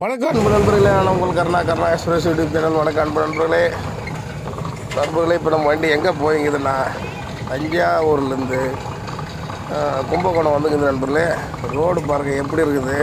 வணக்கம் அன்பு நண்பர்களே நான் உங்கள் Karuna Karuna express YouTube channel வணக்கம் அன்பு நண்பர்களே நண்பர்களே இப்போ நம்ம வண்டி எங்கே போய்ங்குதுன்னா தஞ்சாவூர்லேருந்து ஆஹ், கும்பகோணம் வந்துக்குது நண்பர்களே ரோடு பாருங்க எப்படி இருக்குது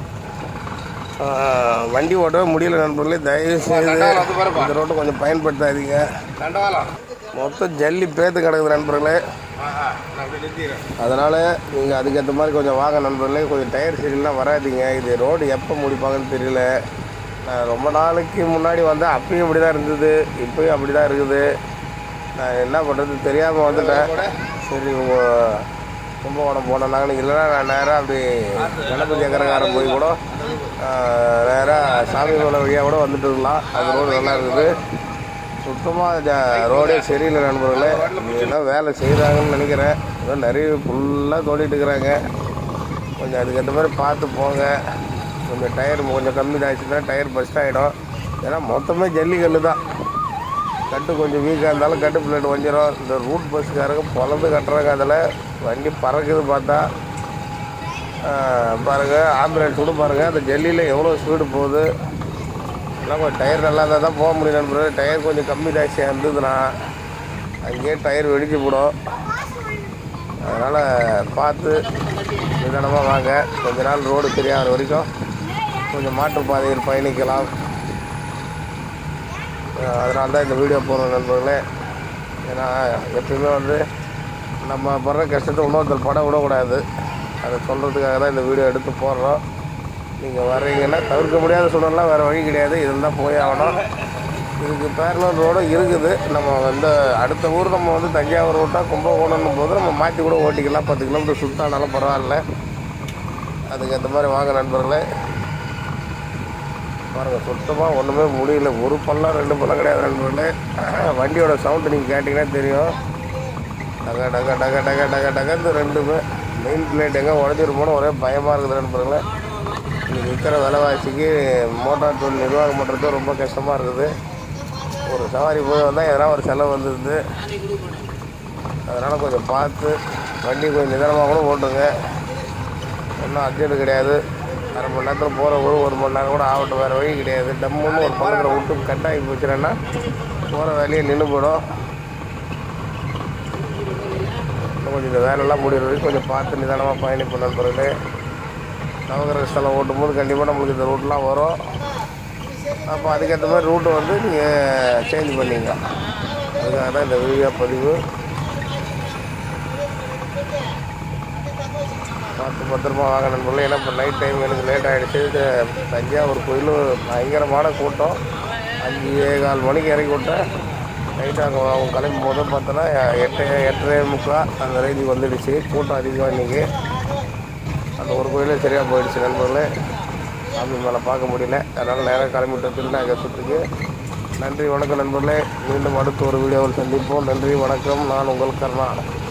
ஆஹ், வண்டி ஓட்டவே முடியல நண்பர்களே தயவு செய்து இந்த ரோட்டை கொஞ்சம் பயன்படுத்தாதீங்க தண்டவாளம் மொத்தம் ஜல்லி பேத்து கிடக்குது நண்பர்களே ஆஹா நான் அப்படி நிறுத்திக்கிறேன் அதனால் நீங்கள் அதுக்கேற்ற மாதிரி கொஞ்சம் வாங்க நண்பர்களே கொஞ்சம் டயர் சரியில்லாம் வராதீங்க இது ரோடு எப்போ முடிப்பாங்கன்னு தெரியல நான் ரொம்ப நாளைக்கு முன்னாடி வந்தேன் அப்பயும் அப்படி தான் இருந்தது இப்பயும் அப்படி தான் இருக்குது நான் என்ன பண்ணுறது தெரியாமல் வந்துட்டேன் சரி உங்கள் கும்பகோணம் போனேன்னாங்க இல்லைன்னா நான் நேராக அப்படி கணபதி சக்கரக்காரன் போய் கூட நேராக சாமி மலை வழியாக கூட வந்துட்டு இருக்கலாம் அது ரோடு நல்லா இருக்குது சுத்தமாக ரோடே சரியில்லை நண்பர்களே ஏதோ வேலை செய்கிறாங்கன்னு நினைக்கிறேன் ஏதோ நிறைய ஃபுல்லாக தோண்டிட்டு இருக்கிறாங்க கொஞ்சம் அதுக்கேற்ற மாதிரி பார்த்து போங்க கொஞ்சம் டயர் கொஞ்சம் கம்மி ஆச்சுன்னா டயர் பஸ்ட் ஆகிடும் ஏன்னா மொத்தமே ஜல்லிக்கல்லு தான் கட்டு கொஞ்சம் வீக்காக இருந்தாலும் கட்டு பிளேட் வஞ்சிரும் இந்த ரூட் பஸ்ஸுக்காரங்க பொலந்து கட்டுறாங்க அதில் வண்டி பறக்குது பார்த்தா ஆஹ், பாருங்க ஆம்புலன்ஸ் கூட பாருங்கள் அந்த ஜல்லியில் எவ்வளோ ஸ்பீடு போகுது எல்லாம் கொஞ்சம் டயர் நல்லா இருந்தால் தான் போக முடியும் நண்பர்களே டயர் கொஞ்சம் கம்மி ஜாஸ்தியாக இருந்ததுன்னா அங்கேயே டயர் வெடிச்சு போடும் அதனால் பார்த்து நிதானமாக வாங்க கொஞ்ச நாள் ரோடு தெரியாத வரைக்கும் கொஞ்சம் மாற்றுப்பாதையில் பயணிக்கலாம் அதனால தான் இந்த வீடியோ போடுறோம் நண்பர்களே ஏன்னா எப்பயுமே வந்து நம்ம படுற கஷ்டத்தை இன்னொருத்தர் பட விடக்கூடாது அதை சொல்கிறதுக்காக தான் இந்த வீடியோ எடுத்து போடுறோம் நீங்கள் வர்றீங்கன்னா தவிர்க்க முடியாத சூழ்நிலாம் வேறு வழி கிடையாது இதில் தான் போய் ஆகணும் இதுக்கு பேரலூர் ரோடும் இருக்குது நம்ம வந்து அடுத்த ஊர் நம்ம வந்து தஞ்சாவூர் விட்டா கும்பகோணம் போது நம்ம மாற்றி கூட ஓட்டிக்கலாம் பத்து கிலோமீட்டர் சுத்தானாலும் பரவாயில்ல அதுக்கேற்ற மாதிரி வாங்க நண்பர்களே பாருங்கள் சுத்தமாக ஒன்றுமே முடியல ஒரு பள்ளம் ரெண்டு பள்ளம் கிடையாது நண்பர்களே வண்டியோட சவுண்டு நீங்கள் கேட்டிங்கன்னா தெரியும் டக டக டக டக டக டக இந்த ரெண்டுமே மெயின் பிளேட் எங்கே உடஞ்சிருப்போன்னு ஒரே பயமாக இருக்குது நண்பர்களே இன்னைக்கு விற்கிற விலைவாசிக்கு மோட்டார் தொழில் நிர்வாகம் பண்ணுறது ரொம்ப கஷ்டமாக இருக்குது ஒரு சவாரி போய் வந்தால் எதனா ஒரு செலவு வந்துடுது அதனால் கொஞ்சம் பார்த்து வண்டி கொஞ்சம் நிதானமாக கூட ஓட்டுங்க ஒன்றும் அர்ஜென்ட் கிடையாது அரை மணி நேரத்தில் போகிற ஒரு ஒரு மணி நேரம் கூட ஆகட்டும் வேறு வழி கிடையாது டம்முன்னு ஒரு பக்கத்தில் விட்டு கட் ஆகி போச்சுன்னா போகிற வேலையை நின்று போயிடும் இன்னும் கொஞ்சம் இந்த வேலையெல்லாம் முடிகிற வரைக்கும் கொஞ்சம் பார்த்து நிதானமாக பயணிப்போம் நண்பர்களே நவகிரக ஸ்தலம் ஓட்டும் போது கண்டிப்பாக நம்மளுக்கு இந்த ரூட்லாம் வரும் அப்போ அதுக்கேற்ற மாதிரி ரூட்டை வந்து நீங்கள் சேஞ்ச் பண்ணிங்க அதுக்காக தான் இந்த வீடியோ பதிவு பார்த்து பத்திரமா வாங்க நண்பர்களே ஏன்னா இப்போ நைட் டைம் எனக்கு லேட் ஆகிடுச்சு இது தஞ்சாவூர் கோயில் பயங்கரமான கூட்டம் அஞ்சு கால் மணிக்கு இறக்கி விட்டேன் நைட்டு அங்கே அவங்க கிளம்பும் போது பார்த்தோன்னா எட்டு எட்டரை முக்கால் அந்த ரேஞ்சுக்கு வந்துடுச்சு கூட்டம் அதிகமாக இன்றைக்கி அந்த ஒரு கோயிலே சரியாக போயிடுச்சு நண்பர்களே சாமி மேலே பார்க்க முடியல அதனால் நேராக கிளம்பிட்டு திருநாக சுற்றுக்கு நன்றி வணக்கம் நண்பர்களே மீண்டும் அடுத்த ஒரு வீடியோவில் சந்திப்போம் நன்றி வணக்கம் நான் உங்கள் கர்ணா